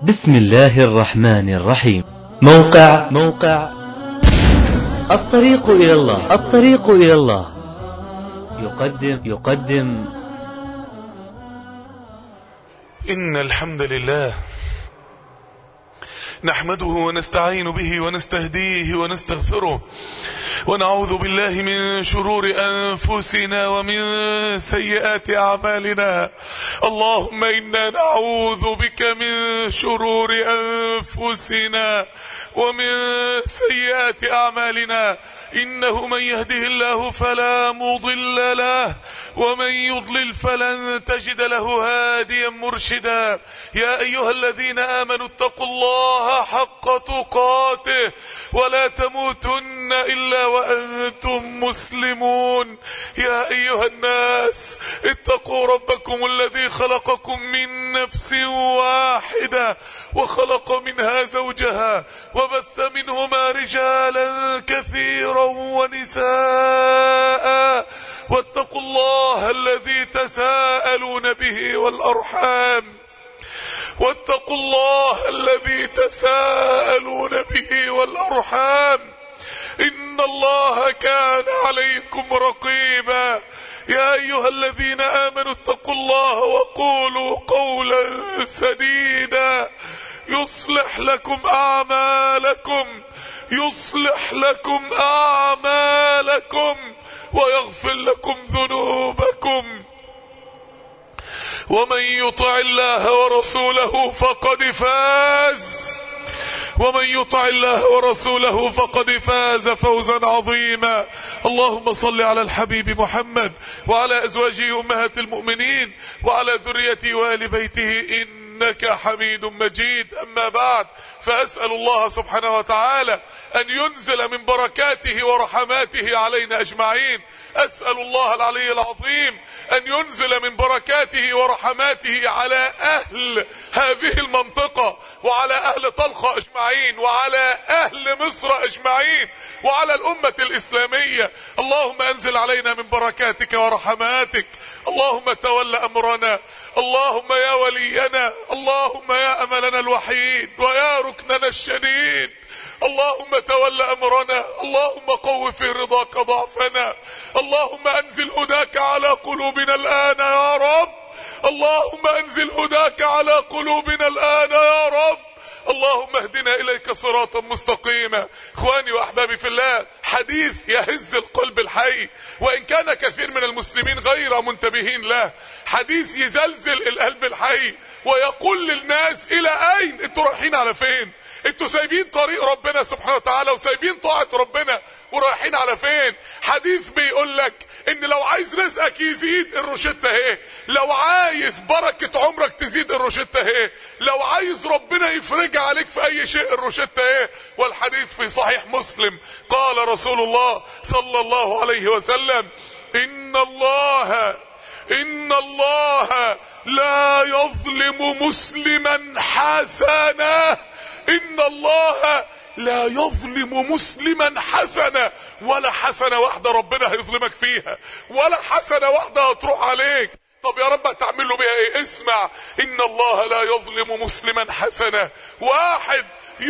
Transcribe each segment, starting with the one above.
بسم الله الرحمن الرحيم موقع موقع الطريق إلى الله الطريق إلى الله يقدم يقدم إن الحمد لله نحمده ونستعين به ونستهديه ونستغفره ونعوذ بالله من شرور أنفسنا ومن سيئات أعمالنا اللهم إنا نعوذ بك من شرور أنفسنا ومن سيئات أعمالنا إنه من يهده الله فلا مضل له ومن يضلل فلن تجد له هاديا مرشدا يا أيها الذين آمنوا اتقوا الله حق تقاته ولا تموتن إلا وأنتم مسلمون يا أيها الناس اتقوا ربكم الذي خلقكم من نفس واحدة وخلق منها زوجها وبث منهما رجالا كثيرا ونساء واتقوا الله الذي تساءلون به والأرحام واتقوا الله الذي تساءلون به والأرحام إن الله كان عليكم رقيبا يا أيها الذين آمنوا اتقوا الله وقولوا قولا سديدا يصلح لكم أعمالكم يصلح لكم أعمالكم ويغفر لكم ذنوبكم ومن يطع الله ورسوله فقد فاز ومن يطع الله ورسوله فقد فاز فوزا عظيما اللهم صل على الحبيب محمد وعلى ازواجه امهات المؤمنين وعلى ذريته وال بيته انك حميد مجيد اما بعد فاسال الله سبحانه وتعالى ان ينزل من بركاته ورحماته علينا اجمعين اسال الله العلي العظيم ان ينزل من بركاته ورحماته على اهل هذه المنطقه وعلى اهل طلخه اجمعين وعلى اهل مصر اجمعين وعلى الامه الاسلاميه اللهم انزل علينا من بركاتك ورحماتك اللهم تول امرنا اللهم يا ولينا اللهم يا املنا الوحيد ويا ركننا الشديد اللهم تول امرنا اللهم قو في رضاك ضعفنا اللهم انزل هداك على قلوبنا الان يا رب اللهم انزل هداك على قلوبنا الان يا رب اللهم اهدنا اليك صراطا مستقيما اخواني واحبابي في الله حديث يهز القلب الحي وان كان كثير من المسلمين غير منتبهين له حديث يزلزل القلب الحي ويقول للناس الى اين انتوا رايحين على فين انتوا سايبين طريق ربنا سبحانه وتعالى وسايبين طاعة ربنا ورايحين على فين حديث بيقول لك ان لو عايز رزقك يزيد الروشتة اهي لو عايز بركة عمرك تزيد الروشتة اهي لو عايز ربنا يفرج عليك في اي شيء الروشتة اهي والحديث في صحيح مسلم قال رسول الله صلى الله عليه وسلم ان الله ان الله لا يظلم مسلما حسنه ان الله لا يظلم مسلما حسنة ولا حسنة واحدة ربنا هيظلمك فيها ولا حسنة واحدة هتروح عليك طب يا رب هتعمل له بيها ايه اسمع ان الله لا يظلم مسلما حسنة واحد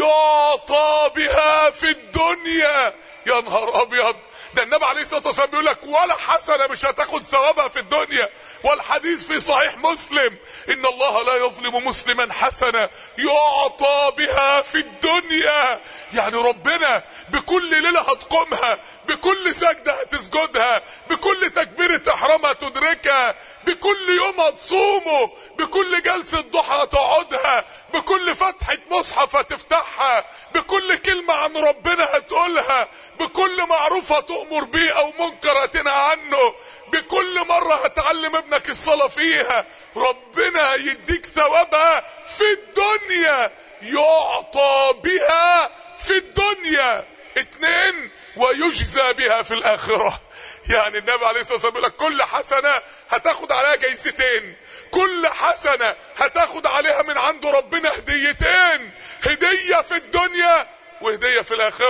يعطى بها في الدنيا يا نهار ابيض ده النبي عليه الصلاه والسلام بيقول لك ولا حسنه مش هتاخد ثوابها في الدنيا والحديث في صحيح مسلم ان الله لا يظلم مسلما حسنه يعطى بها في الدنيا يعني ربنا بكل ليله هتقومها بكل سجده هتسجدها بكل تكبيره احرام هتدركها بكل يوم هتصومه بكل جلسه ضحى هتقعدها بكل فتحه مصحف هتفتحها بكل كلمه عن ربنا هتقولها بكل معروف هتؤمر بيه او منكر هتنهى عنه بكل مرة هتعلم ابنك الصلاة فيها ربنا يديك ثوابها في الدنيا يعطى بها في الدنيا اتنين ويجزى بها في الاخرة يعني النبي عليه الصلاة والسلام يقول لك كل حسنة هتاخد عليها جايزتين كل حسنة هتاخد عليها من عند ربنا هديتين هدية في الدنيا وهدية في الآخرة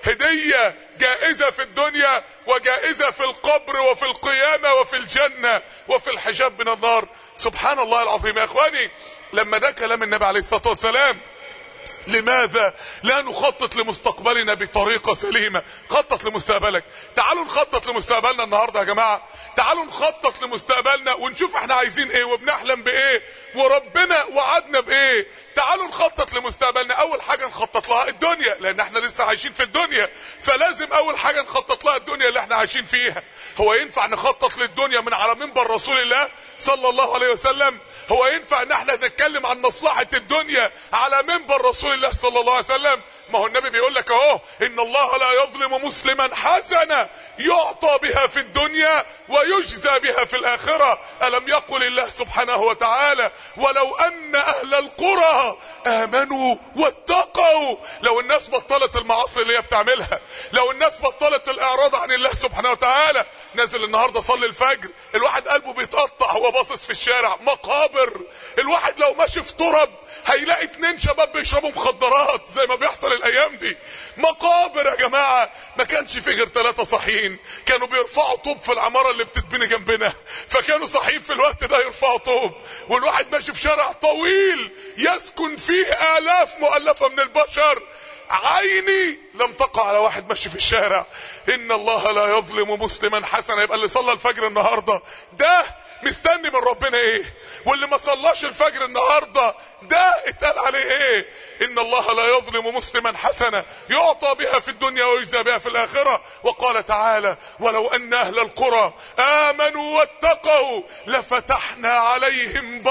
هدية جائزة في الدنيا وجائزة في القبر وفي القيامة وفي الجنة وفي الحجاب من النار سبحان الله العظيم يا اخواني لما ده كلام النبي عليه الصلاة والسلام لماذا لا نخطط لمستقبلنا بطريقة سليمة خطط لمستقبلك تعالوا نخطط لمستقبلنا النهاردة يا جماعة تعالوا نخطط لمستقبلنا ونشوف احنا عايزين ايه وبنحلم بايه وربنا وعدنا بايه تعالوا نخطط لمستقبلنا اول حاجة نخطط لها الدنيا لان احنا لسه عايشين في الدنيا فلازم اول حاجة نخطط لها الدنيا اللي احنا عايشين فيها هو ينفع نخطط للدنيا من على منبر رسول الله صلى الله عليه وسلم هو ينفع ان احنا نتكلم عن مصلحة الدنيا على منبر رسول الله صلى الله عليه وسلم ما هو النبي بيقول لك اهو ان الله لا يظلم مسلما حسنة يعطى بها في الدنيا ويجزى بها في الاخرة الم يقل الله سبحانه وتعالى ولو ان اهل القرى امنوا واتقوا لو الناس بطلت المعاصي اللي هي بتعملها لو الناس بطلت الاعراض عن الله سبحانه وتعالى نازل النهارده صلي الفجر الواحد قلبه بيتقطع هو باصص في الشارع مقابر الواحد لو ماشي في ترب هيلاقي اتنين شباب بيشربوا مخدرات زي ما بيحصل الايام دي مقابر يا جماعه ما كانش في غير ثلاثه صاحيين كانوا بيرفعوا طوب في العماره اللي بتتبني جنبنا فكانوا صاحيين في الوقت ده يرفعوا طوب والواحد ماشي في شارع طويل يسكن فيه الاف مؤلفه من البشر عيني لم تقع على واحد ماشي في الشارع ان الله لا يظلم مسلما حسنا يبقى اللي صلى الفجر النهارده ده مستني من ربنا ايه واللي ما صلاش الفجر النهارده ده اتقال عليه ايه ان الله لا يظلم مسلما حسنا يعطى بها في الدنيا ويجزى بها في الاخره وقال تعالى ولو ان اهل القرى امنوا واتقوا لفتحنا عليهم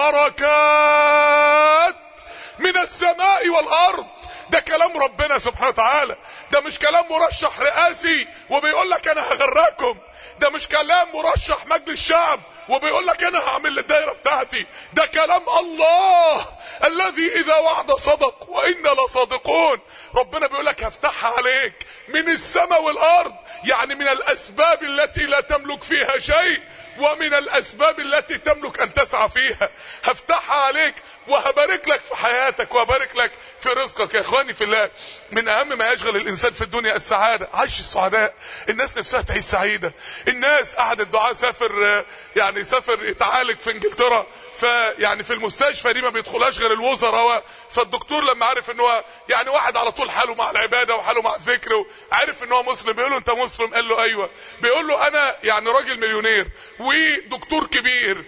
بركات من السماء والارض ده كلام ربنا سبحانه وتعالى ده مش كلام مرشح رئاسي وبيقول لك انا هغرقكم ده مش كلام مرشح مجلس الشعب وبيقول لك انا هعمل الدايره بتاعتي ده كلام الله الذي اذا وعد صدق وانا لصادقون ربنا بيقول لك هفتحها عليك من السماء والارض يعني من الاسباب التي لا تملك فيها شيء ومن الاسباب التي تملك ان تسعى فيها هفتحها عليك وهبارك لك في حياتك وهبارك لك في رزقك يا اخواني في الله من اهم ما يشغل الانسان في الدنيا السعاده عيش السعداء الناس نفسها تعيش سعيده الناس احد الدعاء سافر يعني سافر يتعالج في انجلترا فيعني في المستشفى دي ما بيدخلهاش غير الوزراء فالدكتور لما عرف ان هو يعني واحد على طول حاله مع العباده وحاله مع الذكر وعرف ان هو مسلم بيقول له انت مسلم قال له ايوه بيقول له انا يعني راجل مليونير ودكتور كبير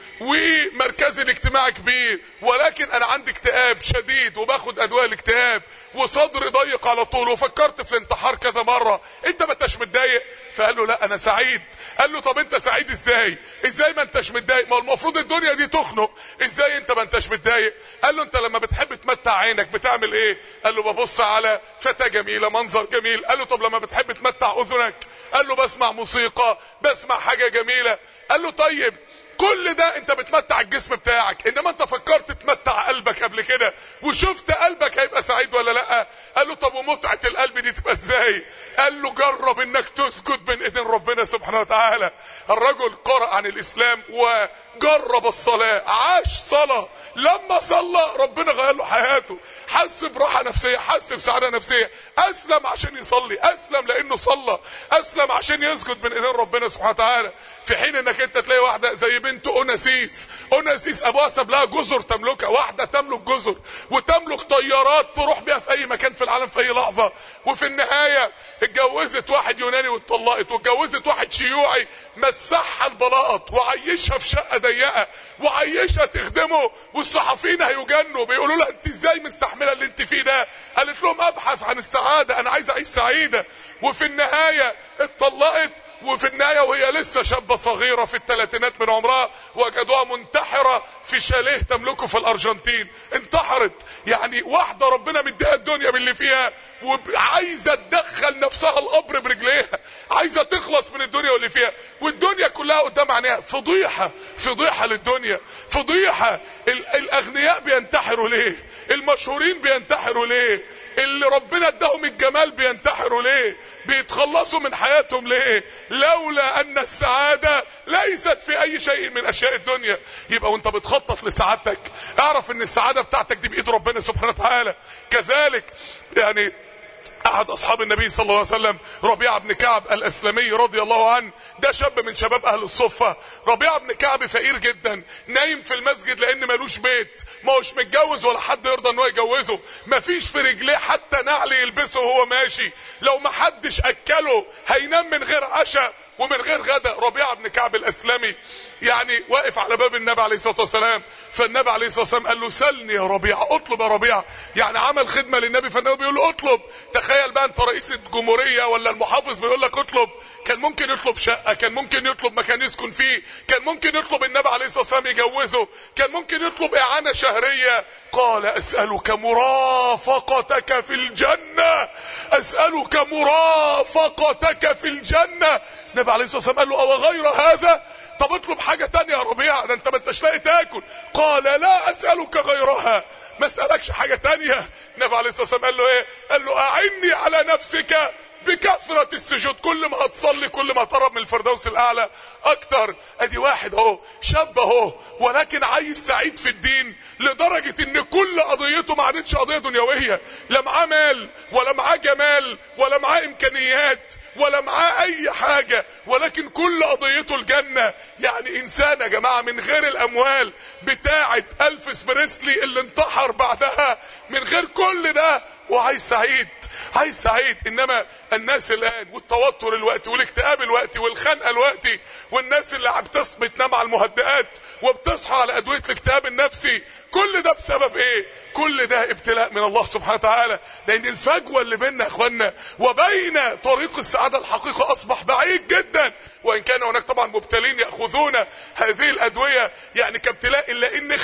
ومركزي الاجتماعي كبير ولكن انا عندي اكتئاب شديد وباخد ادويه الاكتئاب وصدري ضيق على طول وفكرت في الانتحار كذا مره انت ما انتش متضايق فقال له لا انا سعيد قال له طب انت سعيد ازاي ازاي ما انتش متضايق ما المفروض الدنيا دي تخنق ازاي انت ما انتش متضايق قال له انت لما بتحب تمتع عينك بتعمل ايه قال له ببص على فتاه جميله منظر جميل قال له طب لما بتحب تمتع اذنك قال له بسمع موسيقى بسمع حاجه جميله قال له طيب كل ده انت بتمتع الجسم بتاعك انما انت فكرت تمتع قلبك قبل كده وشفت قلبك هيبقى سعيد ولا لا قال له طب ومتعه القلب دي تبقى ازاي قال له جرب انك تسجد بين ايدين ربنا سبحانه وتعالى الرجل قرأ عن الاسلام وجرب الصلاه عاش صلاه لما صلى ربنا غير له حياته حس براحه نفسيه حس بسعاده نفسيه اسلم عشان يصلي اسلم لانه صلى اسلم عشان يسجد بين ايدين ربنا سبحانه وتعالى في حين انك انت تلاقي واحده زي بنت اوناسيس اوناسيس ابوها ساب لها جزر تملكها واحده تملك جزر وتملك طيارات تروح بيها في اي مكان في العالم في اي لحظه وفي النهايه اتجوزت واحد يوناني واتطلقت واتجوزت واحد شيوعي مسحها البلاط وعيشها في شقه ضيقه وعيشها تخدمه والصحفيين هيجنوا بيقولوا لها انت ازاي مستحمله اللي انت فيه ده قالت لهم ابحث عن السعاده انا عايز اعيش سعيده وفي النهايه اتطلقت وفي النهاية وهي لسه شابة صغيرة في الثلاثينات من عمرها وجدوها منتحرة في شاليه تملكه في الأرجنتين انتحرت يعني واحدة ربنا مديها الدنيا باللي فيها وعايزة تدخل نفسها القبر برجليها عايزة تخلص من الدنيا واللي فيها والدنيا كلها قدام عينيها فضيحة فضيحة للدنيا فضيحة الأغنياء بينتحروا ليه المشهورين بينتحروا ليه اللي ربنا اداهم الجمال بينتحروا ليه بيتخلصوا من حياتهم ليه لولا ان السعادة ليست في اي شيء من اشياء الدنيا يبقى وانت بتخطط لسعادتك اعرف ان السعادة بتاعتك دي بايد ربنا سبحانه وتعالى كذلك يعني احد اصحاب النبي صلى الله عليه وسلم ربيعه بن كعب الاسلمي رضي الله عنه ده شاب من شباب اهل الصفه ربيعه بن كعب فقير جدا نايم في المسجد لان ملوش بيت ما هوش متجوز ولا حد يرضى ان هو يجوزه مفيش في رجليه حتى نعل يلبسه وهو ماشي لو ما حدش اكله هينام من غير عشاء ومن غير غدا ربيعه بن كعب الاسلمي يعني واقف على باب النبي عليه الصلاه والسلام فالنبي عليه الصلاه والسلام قال له سلني يا ربيعه اطلب يا ربيعه يعني عمل خدمه للنبي فالنبي بيقول له اطلب تخيل بقى انت رئيس الجمهوريه ولا المحافظ بيقول لك اطلب كان ممكن يطلب شقه كان ممكن يطلب مكان يسكن فيه كان ممكن يطلب النبي عليه الصلاه والسلام يجوزه كان ممكن يطلب اعانه شهريه قال اسالك مرافقتك في الجنه اسالك مرافقتك في الجنه النبي عليه الصلاه والسلام قال له او غير هذا طب اطلب حاجه تانية يا ربيعه ده انت ما انتش لاقي تاكل قال لا اسالك غيرها ما اسالكش حاجه تانية النبي عليه الصلاه والسلام قال له ايه قال له اعني على نفسك بكثرة السجود كل ما هتصلي كل ما هتقرب من الفردوس الاعلى اكتر ادي واحد اهو شاب اهو ولكن عايز سعيد في الدين لدرجة ان كل قضيته ما عادتش قضية دنيوية لا معاه مال ولا معاه جمال ولا معاه امكانيات ولا معاه اي حاجة ولكن كل قضيته الجنة يعني انسان يا جماعة من غير الاموال بتاعة الفس بريسلي اللي انتحر بعدها من غير كل ده وعايز سعيد عايز سعيد انما الناس الان والتوتر الوقتي والاكتئاب الوقتي والخنقه الوقتي والناس اللي بتص بتنام على المهدئات وبتصحى على ادويه الاكتئاب النفسي كل ده بسبب ايه كل ده ابتلاء من الله سبحانه وتعالى لان الفجوه اللي بيننا يا اخوانا وبين طريق السعاده الحقيقه اصبح بعيد جدا وان كان هناك طبعا مبتلين ياخذون هذه الادويه يعني كابتلاء الا ان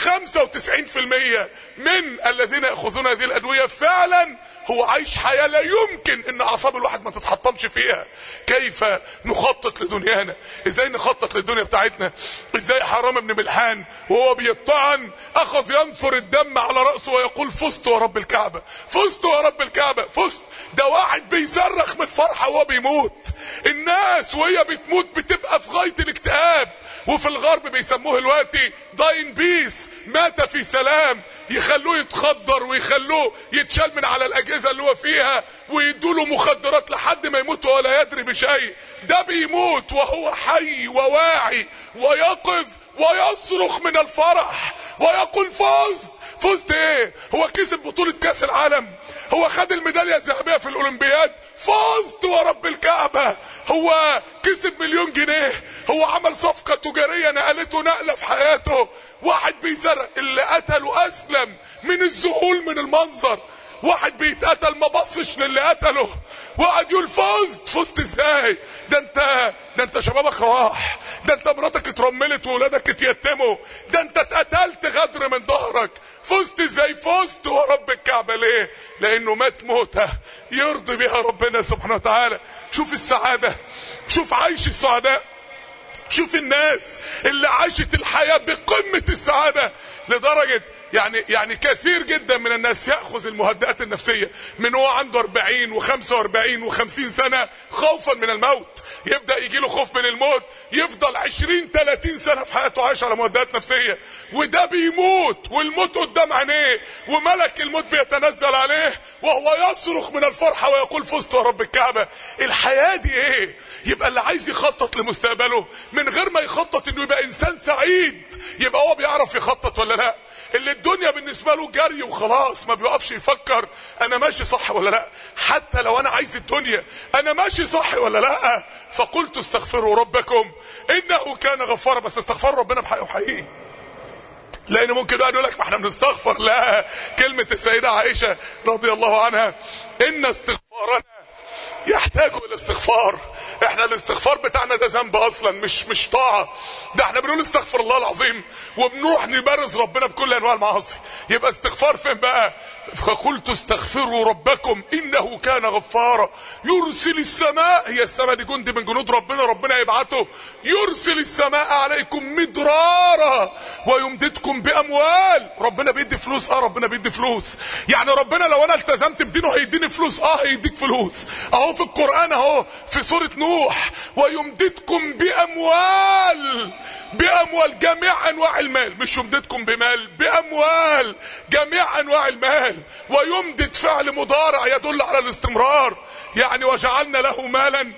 95% من الذين ياخذون هذه الادويه فعلا هو عايش حياه لا يمكن ان اعصاب الواحد ما تتحطمش فيها كيف نخطط لدنيانا ازاي نخطط للدنيا بتاعتنا ازاي حرام بن ملحان وهو بيطعن اخذ ينثر الدم على راسه ويقول فزت ورب الكعبه فزت ورب الكعبه فزت ده واحد بيصرخ من فرحه وهو بيموت الناس وهي بتموت بتبقى في غايه الاكتئاب وفي الغرب بيسموه دلوقتي داين بيس مات في سلام يخلوه يتخدر ويخلوه يتشال من على الاجهزه اللي هو فيها ويدوا له مخدرات لحد ما يموت ولا يدري بشيء ده بيموت وهو حي وواعي ويقظ ويصرخ من الفرح ويقول فزت فزت ايه هو كسب بطولة كاس العالم هو خد الميدالية الذهبية في الاولمبياد فزت ورب الكعبة هو كسب مليون جنيه هو عمل صفقة تجارية نقلته نقلة في حياته واحد بيزرع اللي قتله اسلم من الذهول من المنظر واحد بيتقتل ما بصش للي قتله وقعد يقول فزت فزت ازاي ده انت ده انت شبابك راح ده انت مراتك اترملت وولادك اتيتموا ده انت اتقتلت غدر من ظهرك فزت ازاي فزت ورب الكعبه ليه لانه مات موته يرضي بها ربنا سبحانه وتعالى شوف السعاده شوف عيش السعداء شوف الناس اللي عاشت الحياة بقمة السعادة لدرجة يعني يعني كثير جدا من الناس ياخذ المهدئات النفسيه من هو عنده 40 و45 و50 سنه خوفا من الموت يبدا يجي له خوف من الموت يفضل 20 30 سنه في حياته عايش على مهدئات نفسيه وده بيموت والموت قدام عينيه وملك الموت بيتنزل عليه وهو يصرخ من الفرحه ويقول فزت ورب الكعبه الحياه دي ايه يبقى اللي عايز يخطط لمستقبله من غير ما يخطط انه يبقى انسان سعيد يبقى هو بيعرف يخطط ولا لا اللي الدنيا بالنسبه له جري وخلاص ما بيقفش يفكر انا ماشي صح ولا لا حتى لو انا عايز الدنيا انا ماشي صح ولا لا فقلت استغفروا ربكم انه كان غفارا بس استغفروا ربنا بحقه حقيقي لان ممكن واحد يقول لك ما احنا بنستغفر لا كلمه السيده عائشه رضي الله عنها ان استغفارنا يحتاج الى استغفار احنا الاستغفار بتاعنا ده ذنب اصلا مش مش طاعه ده احنا بنقول استغفر الله العظيم وبنروح نبرز ربنا بكل انواع المعاصي يبقى استغفار فين بقى فقلت استغفروا ربكم انه كان غفارا يرسل السماء هي السماء دي جند من جنود ربنا ربنا يبعته يرسل السماء عليكم مدرارا ويمددكم باموال ربنا بيدي فلوس اه ربنا بيدي فلوس يعني ربنا لو انا التزمت بدينه هيديني فلوس اه هيديك فلوس اهو اهو في القرآن اهو في سورة نوح ويمددكم بأموال بأموال جميع أنواع المال مش يمددكم بمال بأموال جميع أنواع المال ويمدد فعل مضارع يدل على الاستمرار يعني وجعلنا له مالا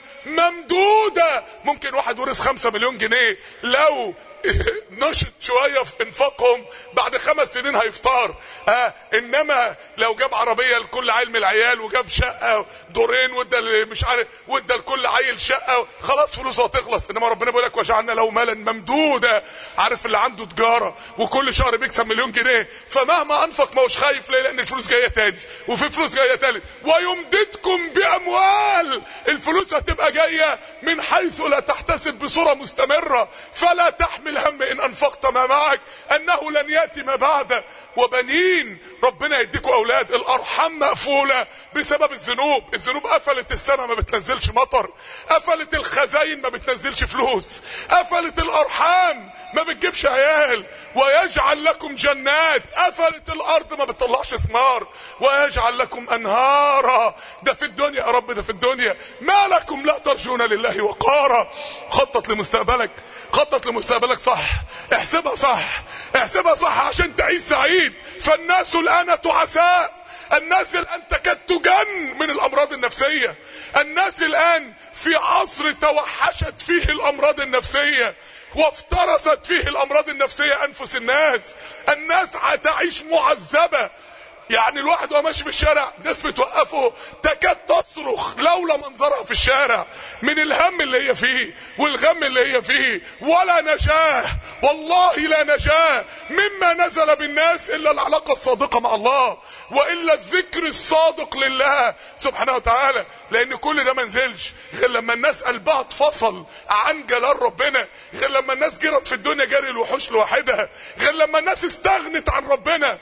ممدودا ممكن واحد ورث خمسة مليون جنيه لو نشط شوية في انفاقهم بعد خمس سنين هيفطار آه انما لو جاب عربية لكل عيل من العيال وجاب شقة دورين وادى مش عارف وادى لكل عيل شقة خلاص فلوسه هتخلص انما ربنا بيقول لك وجعلنا له مالا ممدودا عارف اللي عنده تجارة وكل شهر بيكسب مليون جنيه فمهما انفق ما هوش خايف ليه لان الفلوس جاية تاني وفي فلوس جاية تالت ويمددكم باموال الفلوس هتبقى جاية من حيث لا تحتسب بصورة مستمرة فلا تحمل هم ان انفقت ما معك انه لن ياتي ما بعده وبنين ربنا يديكوا اولاد الارحام مقفوله بسبب الذنوب الذنوب قفلت السماء ما بتنزلش مطر قفلت الخزاين ما بتنزلش فلوس قفلت الارحام ما بتجيبش عيال ويجعل لكم جنات قفلت الارض ما بتطلعش ثمار ويجعل لكم انهارا ده في الدنيا يا رب ده في الدنيا ما لكم لا ترجون لله وقارا خطط لمستقبلك خطط لمستقبلك صح احسبها صح احسبها صح عشان تعيش سعيد فالناس الان تعساء الناس الان تكاد تجن من الامراض النفسيه الناس الان في عصر توحشت فيه الامراض النفسيه وافترست فيه الامراض النفسيه انفس الناس الناس هتعيش معذبه يعني الواحد وهو ماشي في الشارع ناس بتوقفه تكاد تصرخ لولا منظرها في الشارع من الهم اللي هي فيه والغم اللي هي فيه ولا نجاه والله لا نجاه مما نزل بالناس الا العلاقه الصادقه مع الله والا الذكر الصادق لله سبحانه وتعالى لان كل ده ما نزلش غير لما الناس قلبها اتفصل عن جلال ربنا غير لما الناس جرت في الدنيا جري الوحوش لوحدها غير لما الناس استغنت عن ربنا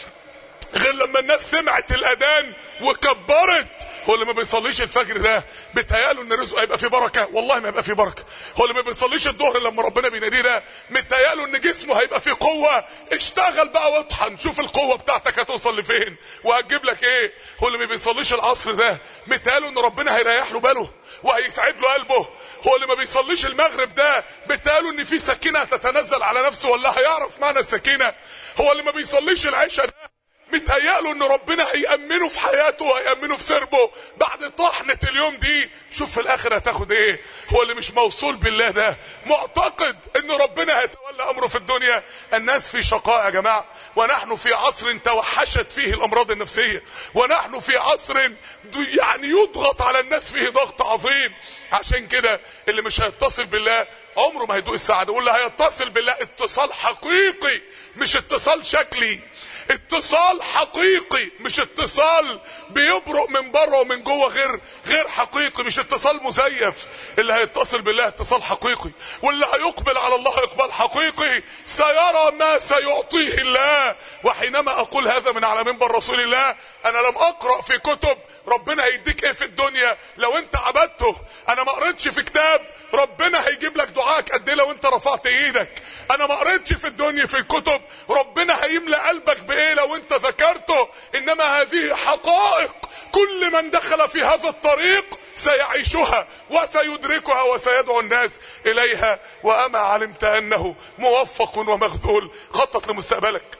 غير لما الناس سمعت الاذان وكبرت هو اللي ما بيصليش الفجر ده بيتهيأله ان رزقه هيبقى فيه بركه والله ما هيبقى فيه بركه هو اللي ما بيصليش الظهر لما ربنا بيناديه ده متهيأله ان جسمه هيبقى فيه قوه اشتغل بقى واطحن شوف القوه بتاعتك هتوصل لفين وهتجيب لك ايه هو اللي ما بيصليش العصر ده متهيأله ان ربنا هيريح له باله وهيسعد له قلبه هو اللي ما بيصليش المغرب ده متهيأله ان في سكينه هتتنزل على نفسه ولا هيعرف معنى السكينه هو اللي ما بيصليش العشاء ده متهيأله ان ربنا هيأمنه في حياته وهيأمنه في سربه بعد طحنة اليوم دي شوف في الاخر هتاخد ايه هو اللي مش موصول بالله ده معتقد ان ربنا هيتولى امره في الدنيا الناس في شقاء يا جماعة ونحن في عصر توحشت فيه الامراض النفسية ونحن في عصر يعني يضغط على الناس فيه ضغط عظيم عشان كده اللي مش هيتصل بالله عمره ما هيدوق السعادة واللي هيتصل بالله اتصال حقيقي مش اتصال شكلي اتصال حقيقي مش اتصال بيبرق من بره ومن جوه غير غير حقيقي مش اتصال مزيف اللي هيتصل بالله اتصال حقيقي واللي هيقبل على الله اقبال حقيقي سيرى ما سيعطيه الله وحينما اقول هذا من على منبر رسول الله انا لم اقرا في كتب ربنا هيديك ايه في الدنيا لو انت عبدته انا ما قريتش في كتاب ربنا هيجيب لك دعائك قد ايه لو انت رفعت ايدك انا ما قريتش في الدنيا في الكتب ربنا هيملى قلبك بايه لو انت ذكرته انما هذه حقائق كل من دخل في هذا الطريق سيعيشها وسيدركها وسيدعو الناس اليها واما علمت انه موفق ومخذول خطط لمستقبلك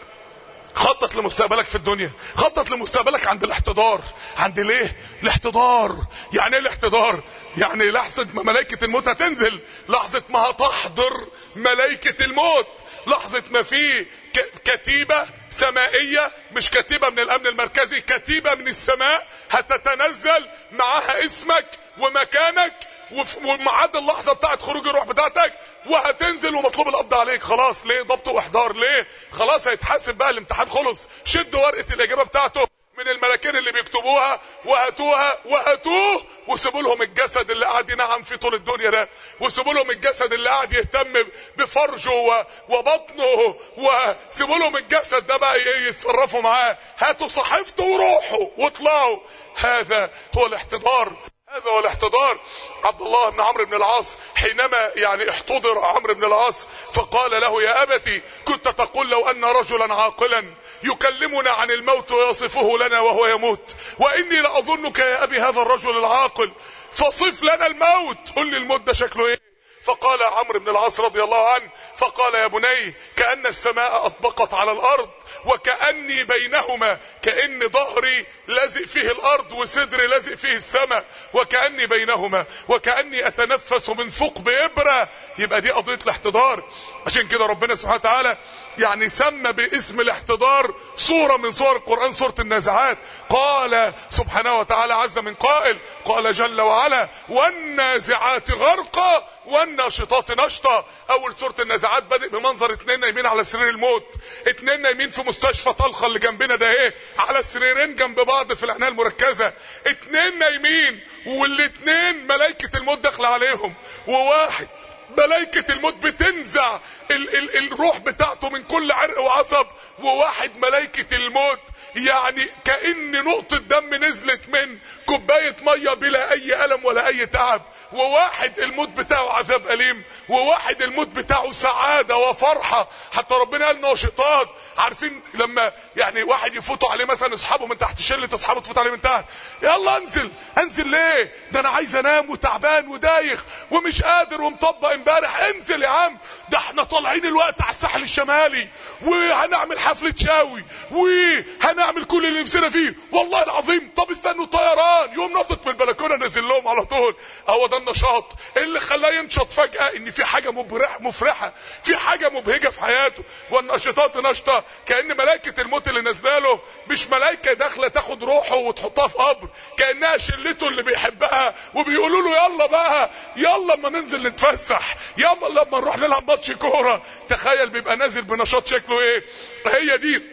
خطط لمستقبلك في الدنيا خطط لمستقبلك عند الاحتضار عند ليه الاحتضار يعني ايه الاحتضار يعني لحظة ما ملائكة الموت هتنزل لحظة ما هتحضر ملائكة الموت لحظة ما في كتيبة سمائية مش كتيبة من الامن المركزي كتيبة من السماء هتتنزل معاها اسمك ومكانك وميعاد اللحظه بتاعت خروج الروح بتاعتك وهتنزل ومطلوب القبض عليك خلاص ليه ضبط واحضار ليه خلاص هيتحاسب بقى الامتحان خلص شدوا ورقه الاجابه بتاعته من الملاكين اللي بيكتبوها وهاتوها وهاتوه وسيبوا لهم الجسد اللي قاعد ينعم فيه طول الدنيا ده وسيبوا لهم الجسد اللي قاعد يهتم بفرجه وبطنه وسيبوا لهم الجسد ده بقى يتصرفوا معاه هاتوا صحيفته وروحوا واطلعوا هذا هو الاحتضار هذا هو الاحتضار عبد الله بن عمرو بن العاص حينما يعني احتضر عمرو بن العاص فقال له يا أبتي كنت تقول لو أن رجلا عاقلا يكلمنا عن الموت ويصفه لنا وهو يموت وإني لأظنك يا أبي هذا الرجل العاقل فصف لنا الموت قل لي الموت ده شكله ايه فقال عمرو بن العاص رضي الله عنه فقال يا بني كأن السماء أطبقت على الأرض وكأني بينهما كأن ظهري لازق فيه الأرض وصدري لازق فيه السماء وكأني بينهما وكأني أتنفس من ثقب إبرة يبقى دي قضية الاحتضار عشان كده ربنا سبحانه وتعالى يعني سمى باسم الاحتضار صورة من صور القرآن سورة النازعات قال سبحانه وتعالى عز من قائل قال جل وعلا والنازعات غرقا والناشطات نشطا اول سورة النازعات بدأ بمنظر اتنين نايمين على سرير الموت اتنين نايمين في مستشفى طلخة اللي جنبنا ده ايه على سريرين جنب بعض في العناية المركزة اتنين نايمين والاتنين ملائكة الموت داخله عليهم وواحد ملائكة الموت بتنزع ال ال الروح بتاعته من كل عرق وعصب وواحد ملائكة الموت يعني كأن نقطة دم نزلت من كوباية مية بلا أي ألم ولا أي تعب وواحد الموت بتاعه عذاب أليم وواحد الموت بتاعه سعادة وفرحة حتى ربنا قال ناشطات عارفين لما يعني واحد يفوتوا عليه مثلا اصحابه من تحت شلة اصحابه تفوت عليه من تحت يلا انزل انزل ليه ده انا عايز انام وتعبان ودايخ ومش قادر ومطبق امبارح انزل يا عم ده احنا طالعين الوقت على الساحل الشمالي وهنعمل حفلة شاوي وهنعمل كل اللي نفسنا فيه والله العظيم طب استنوا الطيران يوم نطت من البلكونه نازل لهم على طول هو ده النشاط اللي خلاه ينشط فجأة ان في حاجة مبرح مفرحة في حاجة مبهجة في حياته والنشطات نشطة كأن ملائكة الموت اللي نازله له مش ملائكة داخلة تاخد روحه وتحطها في قبر كأنها شلته اللي بيحبها وبيقولوا له يلا بقى يلا اما ننزل نتفسح يلا لما نروح نلعب ماتش كورة تخيل بيبقى نازل بنشاط شكله ايه هي دي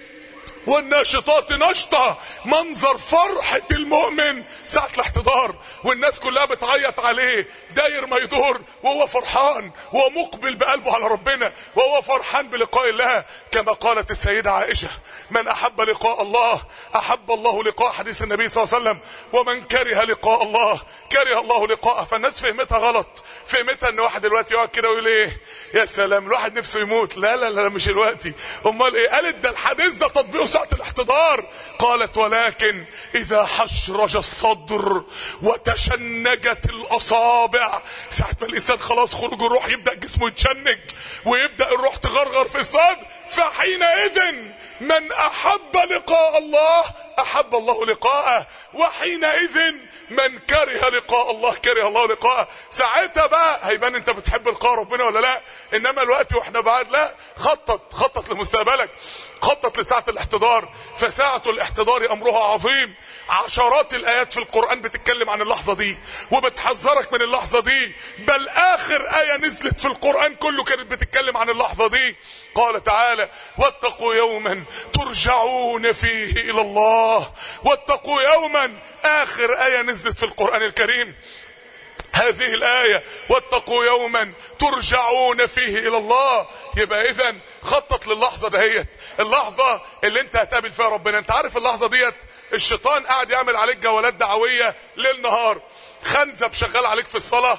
والناشطات نشطة منظر فرحة المؤمن ساعة الاحتضار والناس كلها بتعيط عليه داير ما يدور وهو فرحان وهو مقبل بقلبه على ربنا وهو فرحان بلقاء الله كما قالت السيدة عائشة من أحب لقاء الله أحب الله لقاء حديث النبي صلى الله عليه وسلم ومن كره لقاء الله كره الله لقاءه فالناس فهمتها غلط فهمتها ان واحد دلوقتي يقعد كده ويقول ايه يا سلام الواحد نفسه يموت لا لا لا مش دلوقتي امال ايه قالت ده الحديث ده تطبيقه ساعة الاحتضار قالت ولكن اذا حشرج الصدر وتشنجت الاصابع ساعة ما الانسان خلاص خروج الروح يبدأ جسمه يتشنج ويبدأ الروح تغرغر في الصدر فحينئذ من احب لقاء الله احب الله لقاءه وحينئذ من كره لقاء الله كره الله لقاءه ساعتها بقى هيبان انت بتحب لقاء ربنا ولا لا انما الوقت واحنا بعد لا خطط خطط لمستقبلك خطط لساعة الاحتضار فساعة الاحتضار امرها عظيم عشرات الايات في القرآن بتتكلم عن اللحظة دي وبتحذرك من اللحظة دي بل اخر اية نزلت في القرآن كله كانت بتتكلم عن اللحظة دي قال تعالى واتقوا يوما ترجعون فيه الى الله واتقوا يوما اخر اية نزلت في القرآن الكريم هذه الآية واتقوا يوما ترجعون فيه إلى الله يبقى إذا خطط للحظة دهيت اللحظة اللي انت هتقابل فيها ربنا انت عارف اللحظة ديت الشيطان قاعد يعمل عليك جولات دعوية ليل نهار خنزب شغال عليك في الصلاة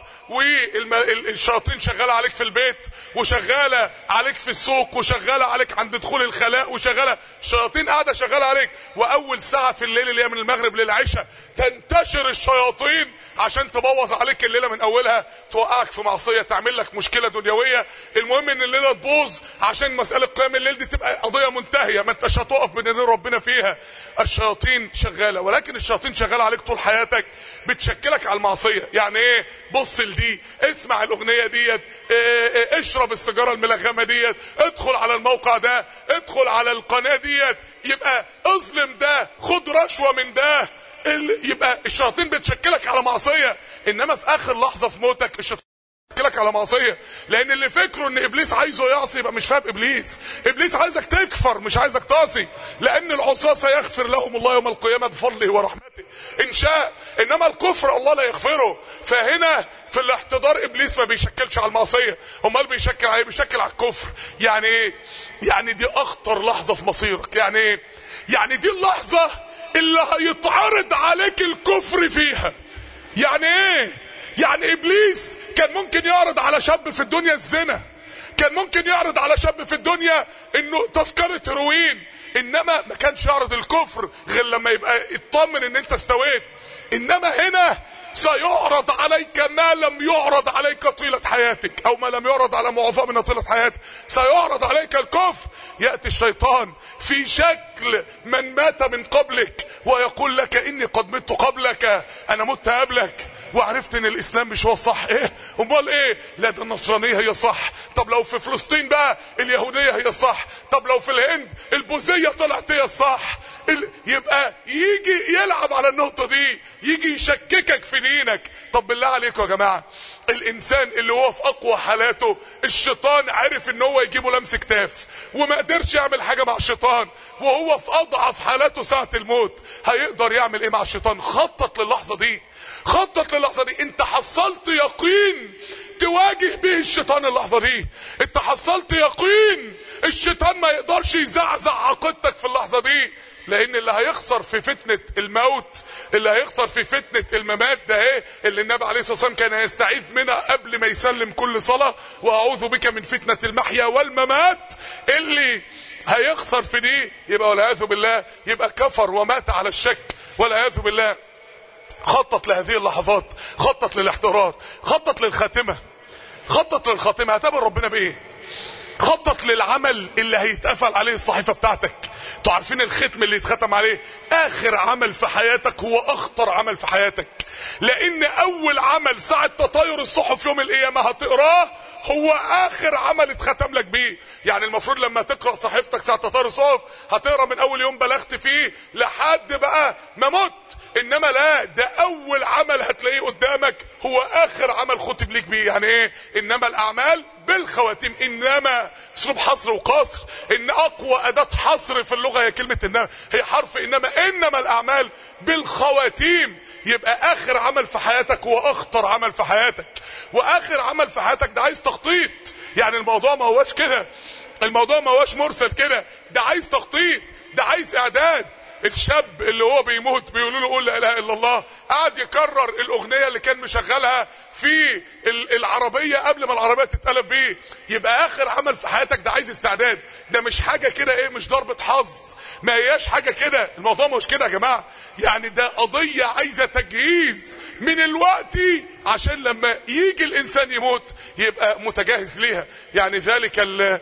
والشياطين شغالة عليك في البيت وشغالة عليك في السوق وشغالة عليك عند دخول الخلاء وشغالة الشياطين قاعدة شغالة عليك وأول ساعة في الليل اللي هي من المغرب للعشاء تنتشر الشياطين عشان تبوظ عليك الليلة من أولها توقعك في معصية تعمل لك مشكلة دنيوية المهم إن الليلة تبوظ عشان مسألة قيام الليل دي تبقى قضية منتهية ما انتش هتقف بين ايدين ربنا فيها الشياطين شغالة ولكن الشياطين شغالة عليك طول حياتك بتشكلك على المعصية يعني ايه بص لدي اسمع الاغنية ديت إيه إيه اشرب السيجارة الملغمة ديت ادخل على الموقع ده ادخل على القناة ديت يبقى اظلم ده خد رشوة من ده يبقى الشياطين بتشكلك على معصية انما في اخر لحظة في موتك الشياطين لك على معصيه لان اللي فكره ان ابليس عايزه يعصي يبقى مش فاهم ابليس ابليس عايزك تكفر مش عايزك تعصي لان العصاه سيغفر لهم الله يوم القيامه بفضله ورحمته ان شاء انما الكفر الله لا يغفره فهنا في الاحتضار ابليس ما بيشكلش على المعصيه امال بيشكل على ايه بيشكل على الكفر يعني ايه يعني دي اخطر لحظه في مصيرك يعني ايه يعني دي اللحظه اللي هيتعرض عليك الكفر فيها يعني ايه يعني ابليس كان ممكن يعرض على شاب في الدنيا الزنا كان ممكن يعرض على شاب في الدنيا انه تذكرة هيروين انما ما كانش يعرض الكفر غير لما يبقى يطمن ان انت استويت انما هنا سيعرض عليك ما لم يعرض عليك طيلة حياتك او ما لم يعرض على معظمنا طيلة حياتك سيعرض عليك الكفر يأتي الشيطان في شكل من مات من قبلك ويقول لك اني قد مت قبلك انا مت قبلك وعرفت ان الاسلام مش هو الصح ايه امال ايه لا ده النصرانيه هي صح طب لو في فلسطين بقى اليهوديه هي الصح طب لو في الهند البوذيه طلعت هي الصح ال... يبقى يجي يلعب على النقطه دي يجي يشككك في دينك طب بالله عليكم يا جماعه الانسان اللي هو في اقوى حالاته الشيطان عرف ان هو يجيبه لمس كتاف وما قدرش يعمل حاجه مع الشيطان وهو في اضعف حالاته ساعه الموت هيقدر يعمل ايه مع الشيطان خطط للحظه دي خطط للحظه دي انت حصلت يقين تواجه به الشيطان اللحظه دي انت حصلت يقين الشيطان ما يقدرش يزعزع عقيدتك في اللحظه دي لان اللي هيخسر في فتنة الموت اللي هيخسر في فتنة الممات ده ايه اللي النبي عليه الصلاة والسلام كان يستعيذ منها قبل ما يسلم كل صلاة واعوذ بك من فتنة المحيا والممات اللي هيخسر في دي يبقى والعياذ بالله يبقى كفر ومات على الشك والعياذ بالله خطط لهذه اللحظات خطط للاحترار خطط للخاتمة خطط للخاتمة هتقابل ربنا بايه خطط للعمل اللي هيتقفل عليه الصحيفة بتاعتك انتوا عارفين الختم اللي يتختم عليه اخر عمل في حياتك هو اخطر عمل في حياتك لان اول عمل ساعة تطاير الصحف يوم القيامة هتقراه هو اخر عمل اتختم لك بيه يعني المفروض لما تقرا صحيفتك ساعه تطاير الصحف هتقرا من اول يوم بلغت فيه لحد بقى ما مت انما لا ده اول عمل هتلاقيه قدامك هو اخر عمل ختم ليك بيه يعني ايه انما الاعمال بالخواتيم انما اسلوب حصر وقصر ان اقوى اداه حصر في اللغه هي كلمه انما هي حرف انما انما الاعمال بالخواتيم يبقى اخر عمل في حياتك هو اخطر عمل في حياتك واخر عمل في حياتك ده عايز تخطيط يعني الموضوع ما هواش كده الموضوع ما هواش مرسل كده ده عايز تخطيط ده عايز اعداد الشاب اللي هو بيموت بيقولوا له قول لا اله الا الله قعد يكرر الاغنيه اللي كان مشغلها في العربيه قبل ما العربيه تتقلب بيه يبقى اخر عمل في حياتك ده عايز استعداد ده مش حاجه كده ايه مش ضربه حظ ما هياش حاجه كده الموضوع مش كده يا جماعه يعني ده قضيه عايزه تجهيز من الوقت عشان لما يجي الانسان يموت يبقى متجهز ليها يعني ذلك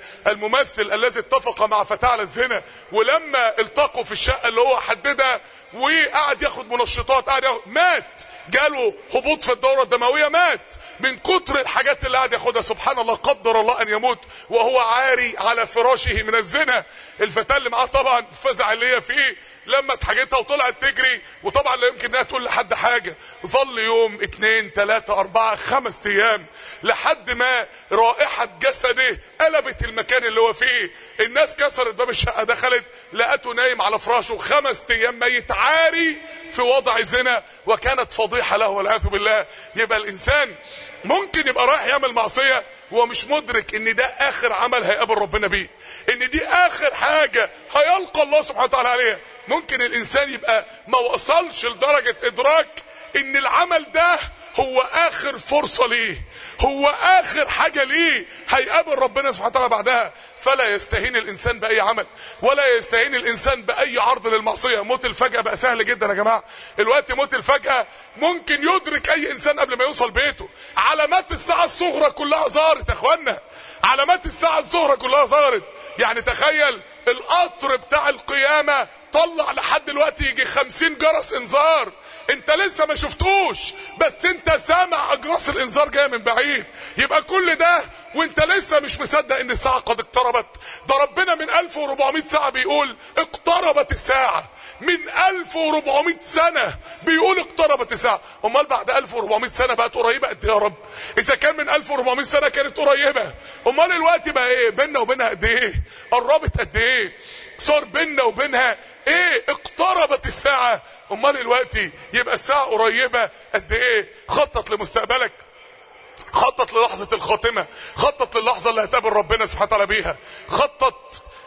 الممثل الذي اتفق مع فتاه على الزنا ولما التقوا في الشقه اللي هو حددها وقعد ياخد منشطات قعد ياخد مات جاله هبوط في الدوره الدمويه مات من كتر الحاجات اللي قعد ياخدها سبحان الله قدر الله ان يموت وهو عاري على فراشه من الزنا الفتاه اللي معاه طبعا الفزع اللي هي فيه لما اتحاجتها وطلعت تجري وطبعا لا يمكن انها تقول لحد حاجه ظل يوم اتنين تلاته اربعه خمس ايام لحد ما رائحه جسده قلبت المكان اللي هو فيه الناس كسرت باب الشقه دخلت لقته نايم على فراشه خمس ايام ميت عاري في وضع زنا وكانت فضيحه له والعياذ بالله يبقى الانسان ممكن يبقى رايح يعمل معصيه وهو مش مدرك ان ده اخر عمل هيقابل ربنا بيه ان دي اخر حاجه هيلقى الله سبحانه وتعالى عليها ممكن الانسان يبقى ما وصلش لدرجه ادراك ان العمل ده هو اخر فرصة ليه هو اخر حاجة ليه هيقابل ربنا سبحانه وتعالى بعدها فلا يستهين الانسان باي عمل ولا يستهين الانسان باي عرض للمعصية موت الفجأة بقى سهل جدا يا جماعة الوقت موت الفجأة ممكن يدرك اي انسان قبل ما يوصل بيته علامات الساعة الصغرى كلها ظهرت يا اخوانا علامات الساعة الصغرى كلها ظهرت يعني تخيل القطر بتاع القيامة طلع لحد دلوقتي يجي خمسين جرس انذار انت لسه ما شفتوش بس انت سامع اجراس الانذار جايه من بعيد يبقى كل ده وانت لسه مش مصدق ان الساعه قد اقتربت ده ربنا من 1400 ساعه بيقول اقتربت الساعه من 1400 سنة بيقول اقتربت الساعة امال بعد 1400 سنة بقت قريبة قد ايه يا رب اذا كان من 1400 سنة كانت قريبة امال الوقت بقى ايه بيننا وبينها قد ايه قربت قد ايه صار بيننا وبينها ايه اقتربت الساعة امال الوقت يبقى الساعة قريبة قد ايه خطط لمستقبلك خطط للحظة الخاتمة خطط للحظة اللي هتقابل ربنا سبحانه وتعالى بيها خطط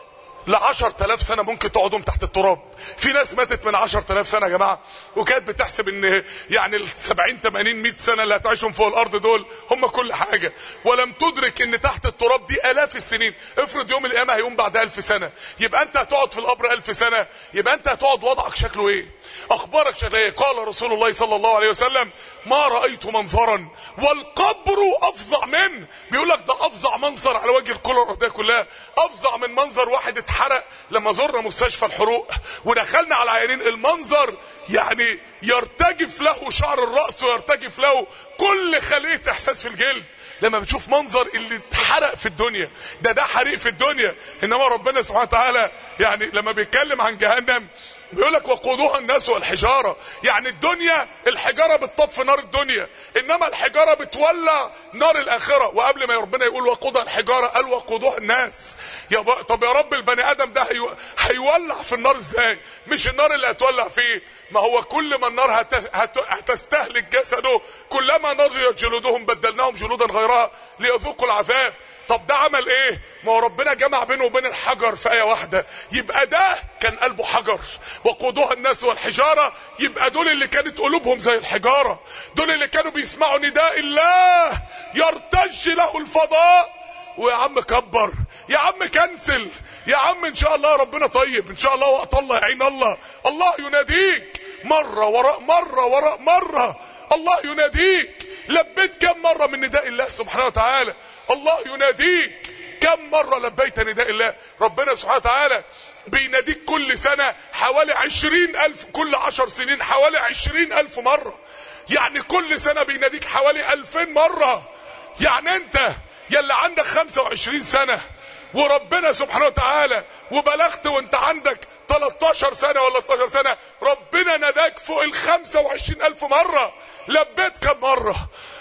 ل 10000 سنه ممكن تقعدهم تحت التراب في ناس ماتت من 10000 سنه يا جماعه وكانت بتحسب ان يعني ال 70 80 100 سنه اللي هتعيشهم فوق الارض دول هم كل حاجه ولم تدرك ان تحت التراب دي الاف السنين افرض يوم القيامه هيقوم بعد 1000 سنه يبقى انت هتقعد في القبر 1000 سنه يبقى انت هتقعد وضعك شكله ايه اخبارك شكله ايه قال رسول الله صلى الله عليه وسلم ما رايت منظرا والقبر افظع منه بيقول لك ده افظع منظر على وجه الكره الارضيه كلها افظع من منظر واحد اتحرق لما زرنا مستشفى الحروق ودخلنا على عيانين المنظر يعني يرتجف له شعر الراس ويرتجف له كل خليه احساس في الجلد لما بتشوف منظر اللي اتحرق في الدنيا ده ده حريق في الدنيا انما ربنا سبحانه وتعالى يعني لما بيتكلم عن جهنم بيقول لك وقودها الناس والحجاره يعني الدنيا الحجاره بتطفي نار الدنيا انما الحجاره بتولع نار الاخره وقبل ما ربنا يقول وقودها الحجاره قال وقودها الناس يا ب... طب يا رب البني ادم ده هي... هيولع في النار ازاي مش النار اللي هتولع فيه ما هو كل ما النار هت... هت... هتستهلك جسده كلما نضجت جلودهم بدلناهم جلودا غيرها ليذوقوا العذاب طب ده عمل ايه ما هو ربنا جمع بينه وبين الحجر في ايه واحده يبقى ده كان قلبه حجر وقودها الناس والحجاره يبقى دول اللي كانت قلوبهم زي الحجاره دول اللي كانوا بيسمعوا نداء الله يرتج له الفضاء ويا عم كبر يا عم كنسل يا عم ان شاء الله ربنا طيب ان شاء الله وقت الله يعين الله الله يناديك مره وراء مره وراء مره الله يناديك لبيت كم مرة من نداء الله سبحانه وتعالى الله يناديك كم مرة لبيت نداء الله ربنا سبحانه وتعالى بيناديك كل سنة حوالي عشرين ألف كل عشر سنين حوالي عشرين ألف مرة يعني كل سنة بيناديك حوالي ألفين مرة يعني أنت يلي عندك خمسة وعشرين سنة وربنا سبحانه وتعالى وبلغت وانت عندك 13 سنة ولا 12 سنة ربنا ناداك فوق ال 25 ألف مرة لبيت كم مرة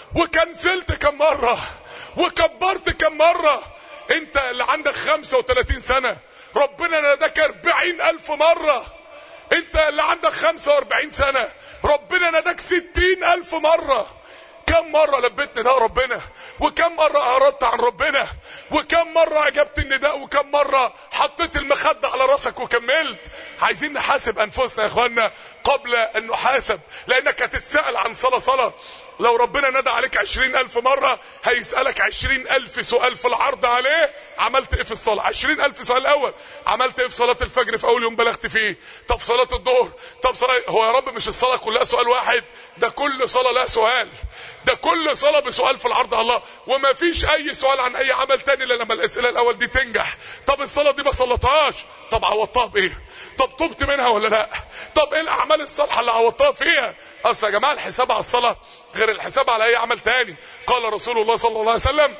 وكنسلت كم مرة وكبرت كم مرة انت اللي عندك 35 سنة ربنا ناداك 40 ألف مرة انت اللي عندك 45 سنة ربنا ناداك 60 ألف مرة كم مرة لبيت نداء ربنا وكم مرة أعرضت عن ربنا وكم مرة أجبت النداء وكم مرة حطيت المخدة على راسك وكملت عايزين نحاسب أنفسنا يا إخوانا قبل أن نحاسب لأنك هتتسأل عن صلاة صلاة لو ربنا ندى عليك عشرين ألف مرة هيسألك عشرين ألف سؤال في العرض عليه عملت إيه في الصلاة عشرين ألف سؤال الأول عملت إيه في صلاة الفجر في أول يوم بلغت فيه طب صلاة الظهر طب صلاة هو يا رب مش الصلاة كلها سؤال واحد ده كل صلاة لها سؤال ده كل صلاة بسؤال في العرض على الله وما فيش أي سؤال عن أي عمل تاني إلا لما الأسئلة الأول دي تنجح طب الصلاة دي ما صلتهاش طب عوضتها بإيه طب تبت منها ولا لا طب إيه الأعمال الصالحة اللي عوضتها فيها أصل يا جماعة الحساب على الصلاة غير الحساب على اي عمل تاني قال رسول الله صلى الله عليه وسلم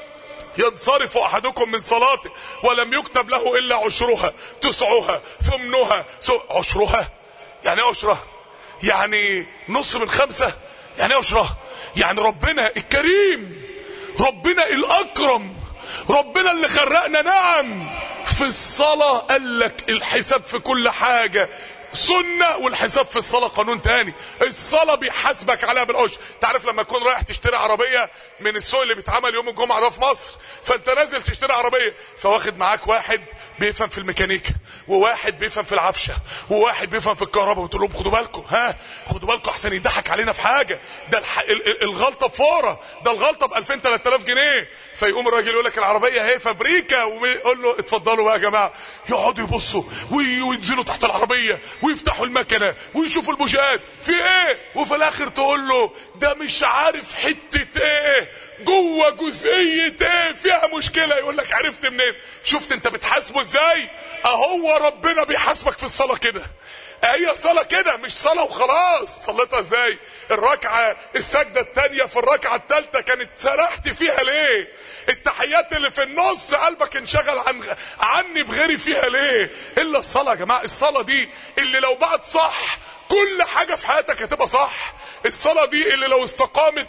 ينصرف احدكم من صلاته ولم يكتب له الا عشرها تسعها ثمنها عشرها يعني ايه عشرها يعني نص من خمسة يعني ايه عشرها يعني ربنا الكريم ربنا الاكرم ربنا اللي خرقنا نعم في الصلاة قال لك الحساب في كل حاجة سنة والحساب في الصلاة قانون تاني الصلاة بيحاسبك عليها بالعشر تعرف لما تكون رايح تشتري عربية من السوق اللي بيتعمل يوم الجمعة ده في مصر فانت نازل تشتري عربية فواخد معاك واحد بيفهم في الميكانيكا وواحد بيفهم في العفشة وواحد بيفهم في الكهرباء وتقول لهم خدوا بالكم ها خدوا بالكم احسن يضحك علينا في حاجة ده الح... الغلطة بفورة ده الغلطة ب 2000 3000 جنيه فيقوم الراجل يقول لك العربية اهي فابريكا ويقول له اتفضلوا بقى يا جماعة يقعدوا يبصوا وينزلوا تحت العربية ويفتحوا المكنة ويشوفوا البوشات في ايه وفي الاخر تقول له ده مش عارف حتة ايه جوه جزئية ايه فيها مشكلة يقول لك عرفت منين شفت انت بتحاسبه ازاي اهو ربنا بيحاسبك في الصلاة كده هي صلاة كده مش صلاة وخلاص صليتها ازاي الركعة السجدة التانية في الركعة التالتة كانت سرحت فيها ليه التحيات اللي في النص قلبك انشغل عن عني بغيري فيها ليه الا الصلاة يا جماعة الصلاة دي اللي لو بقت صح كل حاجة في حياتك هتبقى صح الصلاة دي اللي لو استقامت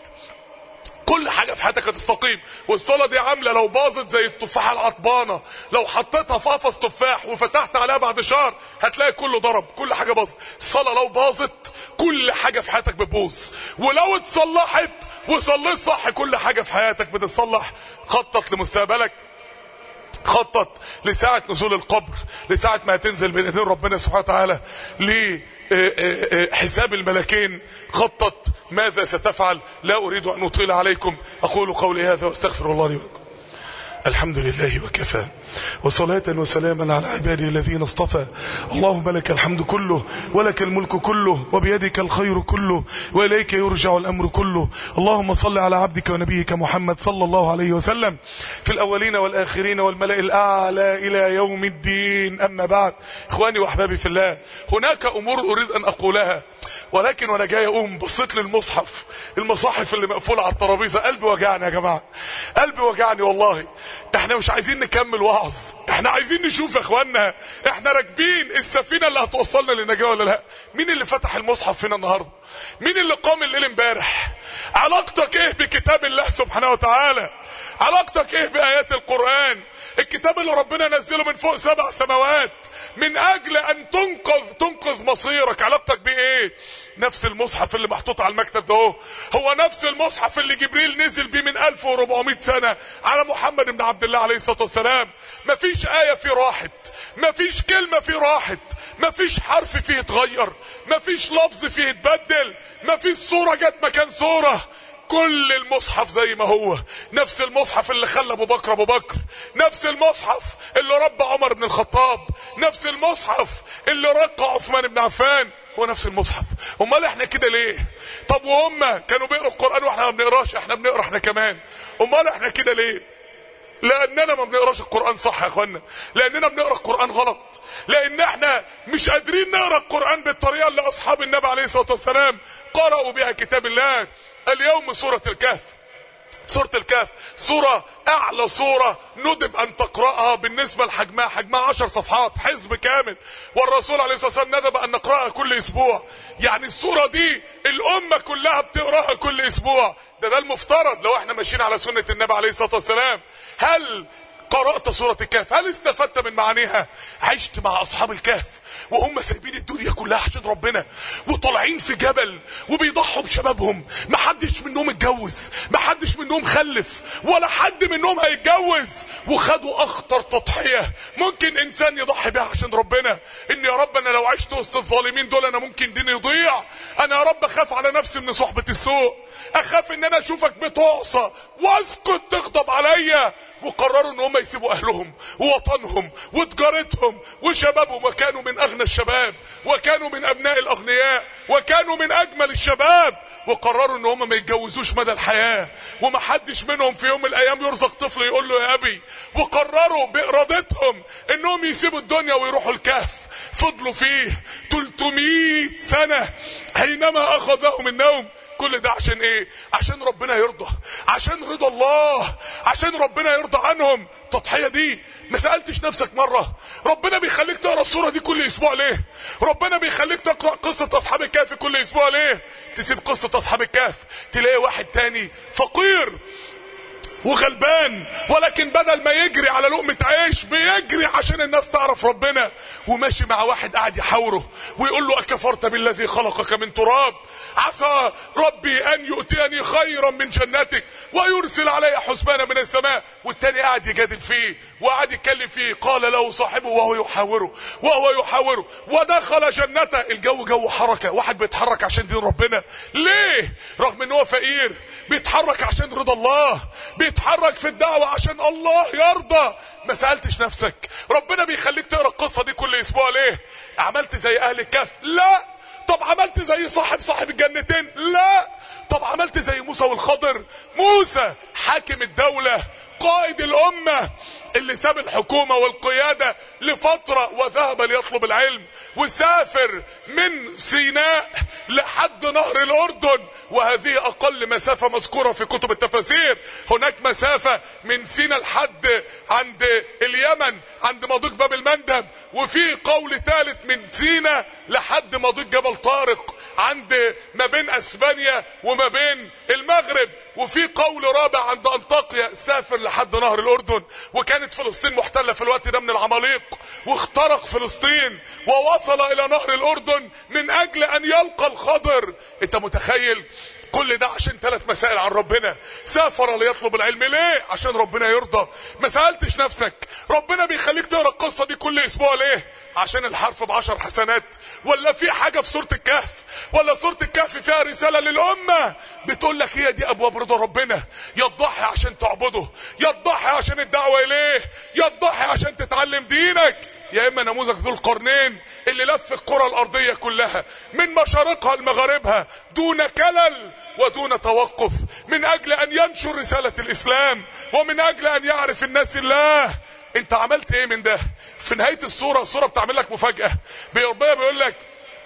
كل حاجة في حياتك هتستقيم والصلاة دي عاملة لو باظت زي التفاحة العطبانة لو حطيتها في قفص تفاح وفتحت عليها بعد شهر هتلاقي كله ضرب كل حاجة باظت الصلاة لو باظت كل حاجة في حياتك بتبوظ ولو اتصلحت وصليت صح كل حاجة في حياتك بتتصلح خطط لمستقبلك خطط لساعة نزول القبر لساعة ما هتنزل بين ايدين ربنا سبحانه وتعالى لحساب الملكين خطط ماذا ستفعل لا اريد ان اطيل عليكم اقول قولي هذا واستغفر الله لي ولكم الحمد لله وكفى وصلاة وسلاما على عباده الذين اصطفى اللهم لك الحمد كله ولك الملك كله وبيدك الخير كله وإليك يرجع الأمر كله اللهم صل على عبدك ونبيك محمد صلى الله عليه وسلم في الأولين والآخرين والملأ الأعلى إلى يوم الدين أما بعد إخواني وأحبابي في الله هناك أمور أريد أن أقولها ولكن وانا جاي اقوم بصيت للمصحف المصاحف اللي مقفوله على الترابيزه قلبي وجعني يا جماعه قلبي وجعني والله احنا مش عايزين نكمل وعظ احنا عايزين نشوف يا اخوانا احنا راكبين السفينه اللي هتوصلنا للنجاه ولا لا مين اللي فتح المصحف فينا النهارده مين اللي قام الليل امبارح علاقتك ايه بكتاب الله سبحانه وتعالى علاقتك ايه بايات القران الكتاب اللي ربنا نزله من فوق سبع سماوات من اجل ان تنقذ تنقذ مصيرك علاقتك بيه ايه نفس المصحف اللي محطوط على المكتب ده هو هو نفس المصحف اللي جبريل نزل بيه من 1400 سنة على محمد بن عبد الله عليه الصلاة والسلام مفيش آية فيه راحت مفيش كلمة فيه راحت مفيش حرف فيه اتغير مفيش لفظ فيه اتبدل مفيش صورة جت مكان صورة كل المصحف زي ما هو نفس المصحف اللي خلى ابو بكر ابو بكر نفس المصحف اللي ربى عمر بن الخطاب نفس المصحف اللي رقى عثمان بن عفان هو نفس المصحف امال احنا كده ليه طب وهم كانوا بيقروا القران واحنا ما بنقراش احنا بنقرا احنا كمان امال احنا كده ليه لاننا ما بنقراش القران صح يا اخوانا لاننا بنقرا القران غلط لان احنا مش قادرين نقرا القران بالطريقه اللي اصحاب النبي عليه الصلاه والسلام قرأوا بها كتاب الله اليوم سوره الكهف سورة الكهف سورة أعلى سورة ندب أن تقرأها بالنسبة لحجمها حجمها عشر صفحات حزب كامل والرسول عليه الصلاة والسلام ندب أن نقرأها كل أسبوع يعني السورة دي الأمة كلها بتقرأها كل أسبوع ده ده المفترض لو احنا ماشيين على سنة النبي عليه الصلاة والسلام هل قرأت سورة الكهف هل استفدت من معانيها عشت مع أصحاب الكهف وهم سايبين الدنيا كلها عشان ربنا وطالعين في جبل وبيضحوا بشبابهم محدش منهم اتجوز محدش منهم خلف ولا حد منهم هيتجوز وخدوا اخطر تضحية ممكن انسان يضحي بيها عشان ربنا ان يا رب انا لو عشت وسط الظالمين دول انا ممكن ديني يضيع انا يا رب اخاف على نفسي من صحبة السوء اخاف ان انا اشوفك بتعصى واسكت تغضب عليا وقرروا ان هم يسيبوا اهلهم ووطنهم وتجارتهم وشبابهم وكانوا من اغنى الشباب وكانوا من ابناء الاغنياء وكانوا من اجمل الشباب وقرروا ان هم ما يتجوزوش مدى الحياه ومحدش منهم في يوم من الايام يرزق طفل يقول له يا ابي وقرروا بارادتهم انهم يسيبوا الدنيا ويروحوا الكهف فضلوا فيه 300 سنه حينما اخذهم النوم كل ده عشان ايه عشان ربنا يرضى عشان رضا الله عشان ربنا يرضى عنهم التضحية دي ما سألتش نفسك مرة ربنا بيخليك تقرأ الصورة دي كل اسبوع ليه ربنا بيخليك تقرأ قصة اصحاب الكهف كل اسبوع ليه تسيب قصة اصحاب الكهف تلاقي واحد تاني فقير وغلبان ولكن بدل ما يجري على لقمة عيش بيجري عشان الناس تعرف ربنا وماشي مع واحد قاعد يحاوره ويقول له أكفرت بالذي خلقك من تراب عسى ربي أن يؤتيني خيرا من جنتك ويرسل علي حسبانا من السماء والتاني قاعد يجادل فيه وقاعد يتكلم فيه قال له صاحبه وهو يحاوره وهو يحاوره ودخل جنته الجو جو حركة واحد بيتحرك عشان دين ربنا ليه رغم ان هو فقير بيتحرك عشان رضا الله بيتحرك في الدعوة عشان الله يرضى ما سألتش نفسك ربنا بيخليك تقرأ القصة دي كل اسبوع ليه عملت زي اهل الكهف لا طب عملت زي صاحب صاحب الجنتين لا طب عملت زي موسى والخضر موسى حاكم الدولة قائد الأمة اللي ساب الحكومة والقيادة لفترة وذهب ليطلب العلم وسافر من سيناء لحد نهر الأردن وهذه أقل مسافة مذكورة في كتب التفاسير هناك مسافة من سيناء لحد عند اليمن عند مضيق باب المندب وفي قول ثالث من سيناء لحد مضيق جبل طارق عند ما بين اسبانيا وما بين المغرب وفي قول رابع عند انطاقيا سافر لحد نهر الاردن وكانت فلسطين محتله في الوقت ده من العماليق واخترق فلسطين ووصل الى نهر الاردن من اجل ان يلقى الخضر انت متخيل كل ده عشان ثلاث مسائل عن ربنا سافر ليطلب العلم ليه عشان ربنا يرضى ما سألتش نفسك ربنا بيخليك تقرا القصة دي كل اسبوع ليه عشان الحرف بعشر حسنات ولا في حاجة في سورة الكهف ولا سورة الكهف فيها رسالة للأمة بتقول لك هي دي أبواب رضا ربنا يا تضحي عشان تعبده يا تضحي عشان الدعوة إليه يا تضحي عشان تتعلم دينك يا اما نموذج ذو القرنين اللي لف الكره الارضيه كلها من مشارقها لمغاربها دون كلل ودون توقف من اجل ان ينشر رساله الاسلام ومن اجل ان يعرف الناس الله انت عملت ايه من ده في نهايه الصوره الصوره بتعمل لك مفاجاه ربنا بيقول لك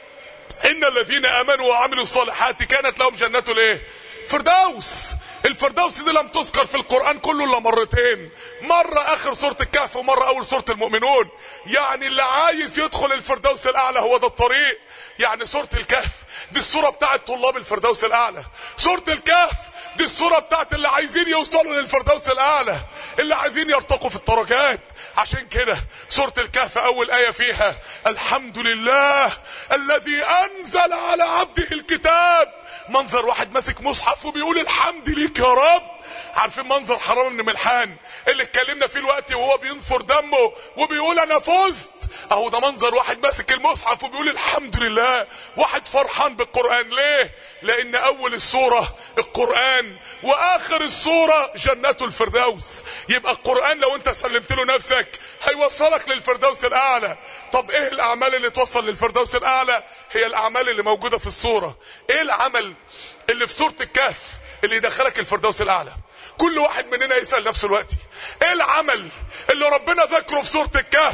ان الذين امنوا وعملوا الصالحات كانت لهم جنات الايه فردوس الفردوس دي لم تذكر في القرآن كله الا مرتين مرة اخر سورة الكهف ومرة اول سورة المؤمنون يعني اللي عايز يدخل الفردوس الاعلى هو ده الطريق يعني سورة الكهف دي السورة بتاعت طلاب الفردوس الاعلى سورة الكهف دي الصورة بتاعت اللي عايزين يوصلوا للفردوس الاعلى اللي عايزين يرتقوا في الدرجات عشان كده سورة الكهف اول اية فيها الحمد لله الذي انزل على عبده الكتاب منظر واحد ماسك مصحف وبيقول الحمد ليك يا رب عارفين منظر حرام بن ملحان اللي اتكلمنا فيه الوقت وهو بينفر دمه وبيقول انا فزت اهو ده منظر واحد ماسك المصحف وبيقول الحمد لله واحد فرحان بالقرآن ليه لان اول السورة القرآن واخر السورة جنات الفردوس يبقى القرآن لو انت سلمت له نفسك هيوصلك للفردوس الاعلى طب ايه الاعمال اللي توصل للفردوس الاعلى هي الاعمال اللي موجودة في السورة ايه العمل اللي في سورة الكهف اللي يدخلك الفردوس الاعلى كل واحد مننا يسأل نفسه دلوقتي ايه العمل اللي ربنا ذكره في سورة الكهف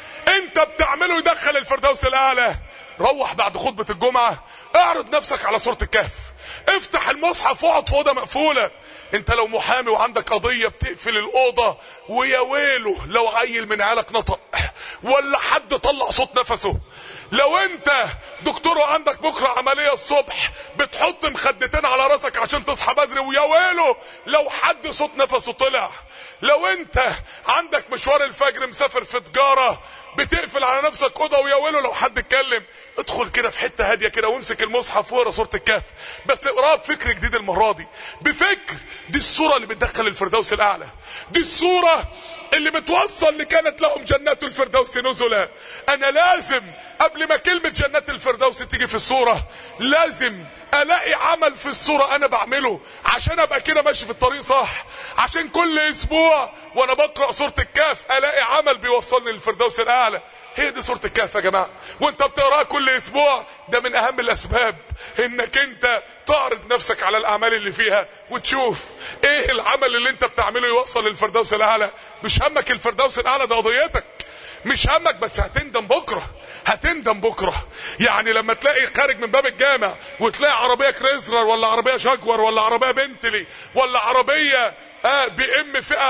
انت بتعمله يدخل الفردوس الاعلى روح بعد خطبة الجمعة اعرض نفسك على سورة الكهف افتح المصحف واقعد في اوضه مقفوله انت لو محامي وعندك قضيه بتقفل الاوضه ويا ويله لو عيل من عيالك نطق ولا حد طلع صوت نفسه لو انت دكتور وعندك بكره عمليه الصبح بتحط مخدتين على راسك عشان تصحى بدري ويا ويله لو حد صوت نفسه طلع لو انت عندك مشوار الفجر مسافر في تجاره بتقفل على نفسك اوضه ويا ويله لو حد اتكلم ادخل كده في حته هاديه كده وامسك المصحف واقرا سوره الكهف بس اقراها بفكر جديد المره دي بفكر دي الصوره اللي بتدخل الفردوس الاعلى دي الصوره اللي بتوصل لكانت لهم جنات الفردوس نزلا انا لازم قبل ما كلمه جنات الفردوس تيجي في الصوره لازم الاقي عمل في الصوره انا بعمله عشان ابقى كده ماشي في الطريق صح عشان كل اسبوع وانا بقرا سوره الكهف الاقي عمل بيوصلني للفردوس الاعلى هي دي سوره الكهف يا جماعه وانت بتقراها كل اسبوع ده من اهم الاسباب انك انت تعرض نفسك على الاعمال اللي فيها وتشوف ايه العمل اللي انت بتعمله يوصل للفردوس الاعلى مش همك الفردوس الاعلى ده قضيتك مش همك بس هتندم بكره هتندم بكره يعني لما تلاقي خارج من باب الجامع وتلاقي عربيه كريزلر ولا عربيه جاكور ولا عربيه بنتلي ولا عربيه آه بي ام فئه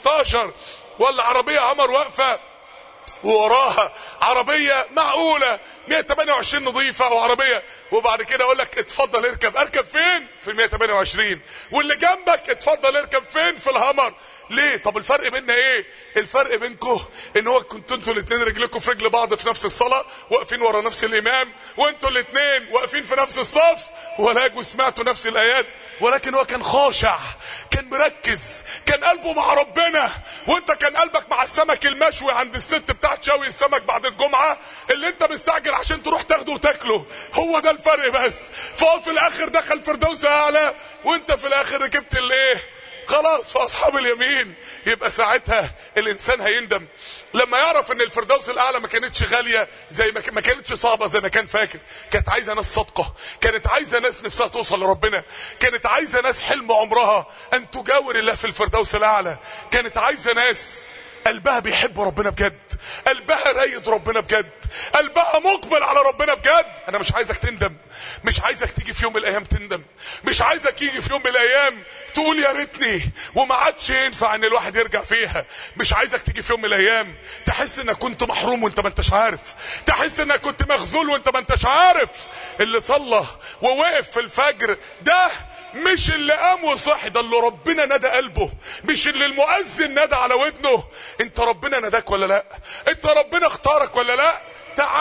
15 ولا عربيه عمر واقفه ووراها عربية معقولة 128 نظيفة او عربية وبعد كده اقول لك اتفضل اركب اركب فين في ال 128 واللي جنبك اتفضل اركب فين في الهمر ليه طب الفرق بيننا ايه الفرق بينكم ان هو كنتوا انتوا الاثنين رجلكم في رجل بعض في نفس الصلاة واقفين ورا نفس الامام وانتوا الاثنين واقفين في نفس الصف ولا يجوا سمعتوا نفس الايات ولكن هو كان خاشع كان مركز كان قلبه مع ربنا وانت كان قلبك مع السمك المشوي عند الست بتاعت شوي السمك بعد الجمعة اللي انت مستعجل عشان تروح تاخده وتاكله هو ده الفرق بس فهو في الاخر دخل فردوس اعلى وانت في الاخر ركبت الايه خلاص في اصحاب اليمين يبقى ساعتها الانسان هيندم لما يعرف ان الفردوس الاعلى ما كانتش غاليه زي ما ما كانتش صعبه زي ما كان فاكر كانت عايزه ناس صادقه كانت عايزه ناس نفسها توصل لربنا كانت عايزه ناس حلم عمرها ان تجاور الله في الفردوس الاعلى كانت عايزه ناس قلبها بيحب ربنا بجد قلبها رايد ربنا بجد قلبها مقبل على ربنا بجد انا مش عايزك تندم مش عايزك تيجي في يوم من الايام تندم مش عايزك يجي في يوم من الايام تقول يا ريتني وما عادش ينفع ان الواحد يرجع فيها مش عايزك تيجي في يوم من الايام تحس انك كنت محروم وانت ما انتش عارف تحس انك كنت مخذول وانت ما انتش عارف اللي صلى ووقف في الفجر ده مش اللي قام وصحي ده اللي ربنا ندى قلبه مش اللي المؤذن ندى على ودنه انت ربنا نداك ولا لا انت ربنا اختارك ولا لا تعال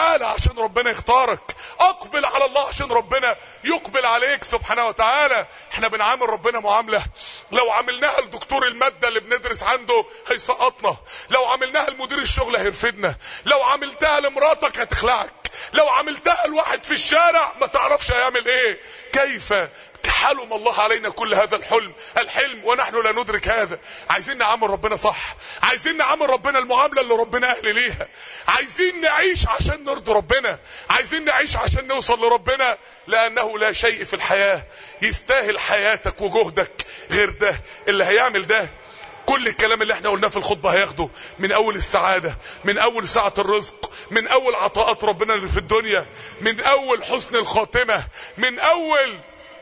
تعالى عشان ربنا يختارك اقبل على الله عشان ربنا يقبل عليك سبحانه وتعالى احنا بنعامل ربنا معاملة لو عملناها لدكتور المادة اللي بندرس عنده هيسقطنا لو عملناها لمدير الشغل هيرفدنا لو عملتها لمراتك هتخلعك لو عملتها لواحد في الشارع ما تعرفش هيعمل ايه كيف حلم الله علينا كل هذا الحلم الحلم ونحن لا ندرك هذا عايزين نعامل ربنا صح عايزين نعامل ربنا المعاملة اللي ربنا اهل ليها عايزين نعيش عشان نرضي ربنا عايزين نعيش عشان نوصل لربنا لانه لا شيء في الحياة يستاهل حياتك وجهدك غير ده اللي هيعمل ده كل الكلام اللي احنا قلناه في الخطبة هياخده من اول السعادة من اول سعة الرزق من اول عطاءات ربنا اللي في الدنيا من اول حسن الخاتمة من اول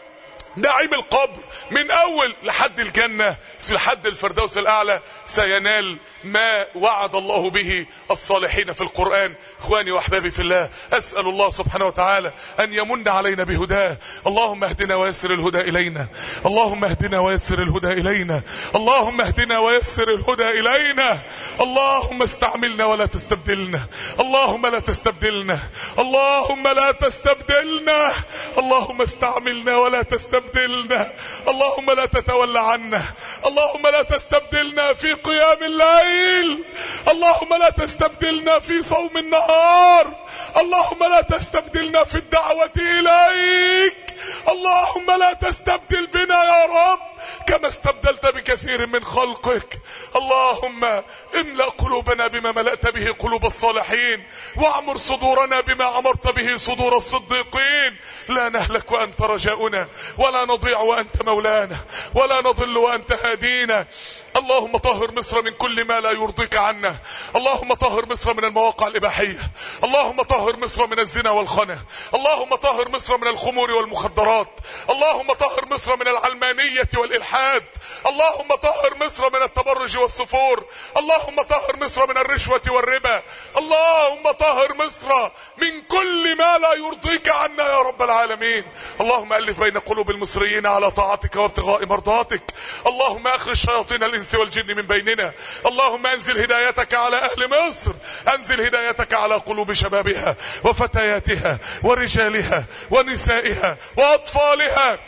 نعيم القبر من اول لحد الجنة لحد الفردوس الاعلى سينال ما وعد الله به الصالحين في القرآن اخواني واحبابي في الله اسأل الله سبحانه وتعالى ان يمن علينا بهداه اللهم اهدنا ويسر الهدى الينا اللهم اهدنا ويسر الهدى الينا اللهم اهدنا ويسر الهدى الينا اللهم استعملنا ولا تستبدلنا اللهم لا تستبدلنا اللهم لا تستبدلنا اللهم استعملنا ولا تستبدلنا تستبدلنا اللهم لا تتولى عنا اللهم لا تستبدلنا في قيام الليل اللهم لا تستبدلنا في صوم النهار اللهم لا تستبدلنا في الدعوة إليك اللهم لا تستبدل بنا يا رب كما استبدلت بكثير من خلقك اللهم املأ قلوبنا بما ملأت به قلوب الصالحين واعمر صدورنا بما عمرت به صدور الصديقين لا نهلك وأنت رجاؤنا ولا نضيع وأنت مولانا ولا نضل وأنت هادينا اللهم طهر مصر من كل ما لا يرضيك عنا اللهم طهر مصر من المواقع الإباحية اللهم طهر مصر من الزنا والخنا اللهم طهر مصر من الخمور والمخدرات اللهم طهر مصر من العلمانية والإلحاد اللهم طهر مصر من التبرج والسفور اللهم طهر مصر من الرشوة والربا اللهم طهر مصر من كل ما لا يرضيك عنا يا رب العالمين اللهم ألف بين قلوب المصريين على طاعتك وابتغاء مرضاتك اللهم أخرج شياطين الإنس والجن من بيننا اللهم أنزل هدايتك على أهل مصر أنزل هدايتك على قلوب شبابها وفتياتها ورجالها ونسائها وأطفالها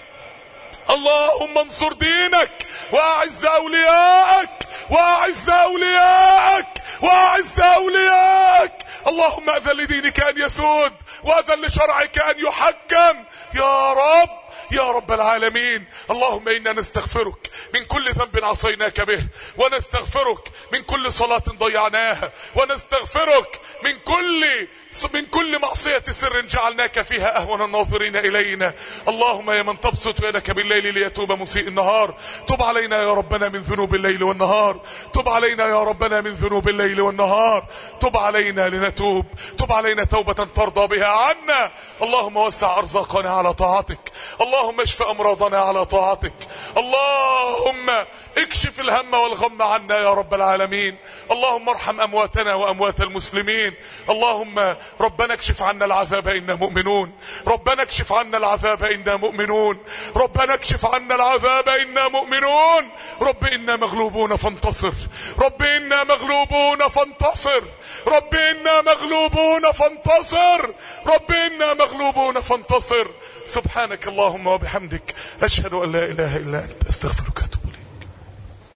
اللهم انصر دينك واعز اولياءك واعز اولياءك واعز اولياءك اللهم اذن لدينك ان يسود واذن لشرعك ان يحكم يا رب يا رب العالمين اللهم إنا نستغفرك من كل ذنب عصيناك به ونستغفرك من كل صلاة ضيعناها ونستغفرك من كل من كل معصية سر جعلناك فيها أهون الناظرين إلينا اللهم يا من تبسط يدك بالليل ليتوب مسيء النهار تب علينا يا ربنا من ذنوب الليل والنهار تب علينا يا ربنا من ذنوب الليل والنهار تب علينا لنتوب تب علينا توبة ترضى بها عنا اللهم وسع أرزاقنا على طاعتك اللهم اشف أمراضنا على طاعتك اللهم اكشف الهم والغم عنا يا رب العالمين اللهم ارحم أمواتنا وأموات المسلمين اللهم ربنا اكشف عنا العذاب إنا مؤمنون ربنا اكشف عنا العذاب إنا مؤمنون ربنا اكشف عنا العذاب إنا مؤمنون رب إنا مغلوبون فانتصر رب إنا مغلوبون فانتصر رب إنا مغلوبون فانتصر رب إنا مغلوبون فانتصر سبحانك اللهم وبحمدك أشهد أن لا إله إلا أنت أستغفرك